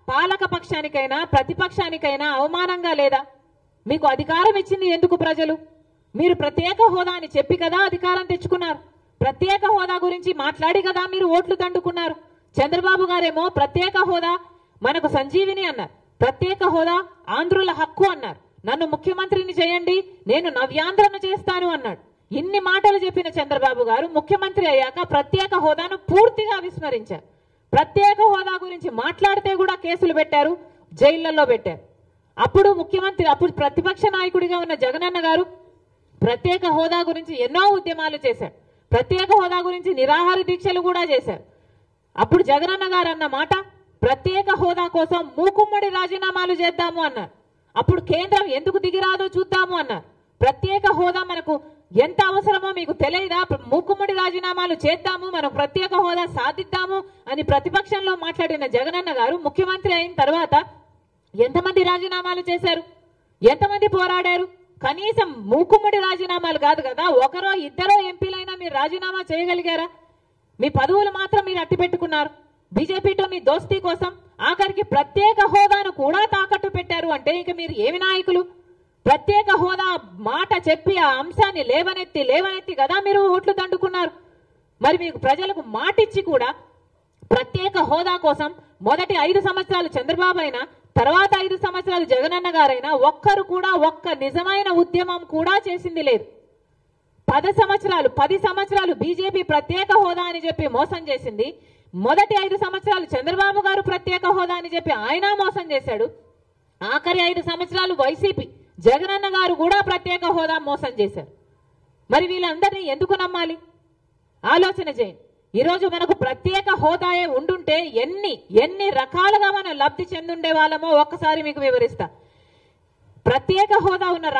పాలక పక్షానికైనా ప్రతిపక్షానికైనా అవమానంగా లేదా మీకు అధికారం ఇచ్చింది ఎందుకు ప్రజలు మీరు ప్రత్యేక హోదా అని చెప్పి కదా అధికారం తెచ్చుకున్నారు ప్రత్యేక హోదా గురించి మాట్లాడి కదా మీరు ఓట్లు దండుకున్నారు చంద్రబాబు గారేమో ప్రత్యేక హోదా మనకు సంజీవిని అన్నారు ప్రత్యేక హోదా ఆంధ్రుల హక్కు అన్నారు నన్ను ముఖ్యమంత్రిని చేయండి నేను నవ్యాంధ్రను చేస్తాను అన్నాడు ఇన్ని మాటలు చెప్పిన చంద్రబాబు గారు ముఖ్యమంత్రి అయ్యాక ప్రత్యేక హోదాను పూర్తిగా విస్మరించారు ప్రత్యేక హోదా గురించి మాట్లాడితే కూడా కేసులు పెట్టారు జైళ్లలో పెట్టారు అప్పుడు ముఖ్యమంత్రి అప్పుడు ప్రతిపక్ష నాయకుడిగా ఉన్న జగనన్న గారు ప్రత్యేక హోదా గురించి ఎన్నో ఉద్యమాలు చేశారు ప్రత్యేక హోదా గురించి నిరాహార దీక్షలు కూడా చేశారు అప్పుడు జగనన్న గారు అన్న మాట ప్రత్యేక హోదా కోసం మూకుమ్మడి రాజీనామాలు చేద్దాము అన్నారు అప్పుడు కేంద్రం ఎందుకు దిగిరాదో చూద్దాము అన్నారు ప్రత్యేక హోదా మనకు ఎంత అవసరమో మీకు తెలియదా మూకుమ్మడి రాజీనామాలు చేద్దాము మనం ప్రత్యేక హోదా సాధిద్దాము అని ప్రతిపక్షంలో మాట్లాడిన జగనన్న గారు ముఖ్యమంత్రి అయిన తర్వాత ఎంతమంది రాజీనామాలు చేశారు ఎంతమంది పోరాడారు కనీసం మూకుమ్మడి రాజీనామాలు కాదు కదా ఒకరో ఇద్దరో ఎంపీలైనా మీరు రాజీనామా చేయగలిగారా మీ పదవులు మాత్రం మీరు అట్టి పెట్టుకున్నారు బీజేపీతో మీ దోస్తీ కోసం ఆఖరికి ప్రత్యేక హోదాను కూడా తాకట్టు పెట్టారు అంటే ఇక మీరు ఏమి నాయకులు ప్రత్యేక హోదా మాట చెప్పి ఆ అంశాన్ని లేవనెత్తి లేవనెత్తి కదా మీరు ఓట్లు దండుకున్నారు మరి మీకు ప్రజలకు మాటిచ్చి కూడా ప్రత్యేక హోదా కోసం మొదటి ఐదు సంవత్సరాలు చంద్రబాబు అయినా తర్వాత ఐదు సంవత్సరాలు జగనన్న గారైనా ఒక్కరు కూడా ఒక్క నిజమైన ఉద్యమం కూడా చేసింది లేదు పది సంవత్సరాలు పది సంవత్సరాలు బీజేపీ ప్రత్యేక హోదా అని చెప్పి మోసం చేసింది మొదటి ఐదు సంవత్సరాలు చంద్రబాబు గారు ప్రత్యేక హోదా అని చెప్పి ఆయన మోసం చేశాడు ఆఖరి ఐదు సంవత్సరాలు వైసీపీ జగనన్న గారు కూడా ప్రత్యేక హోదా మోసం చేశారు మరి వీళ్ళందరినీ ఎందుకు నమ్మాలి ఆలోచన చేయండి ఈరోజు మనకు ప్రత్యేక హోదాయే ఉండుంటే ఎన్ని ఎన్ని రకాలుగా మనం లబ్ధి చెందుండే వాళ్ళమో ఒక్కసారి మీకు వివరిస్తా ప్రత్యేక హోదా ఉన్న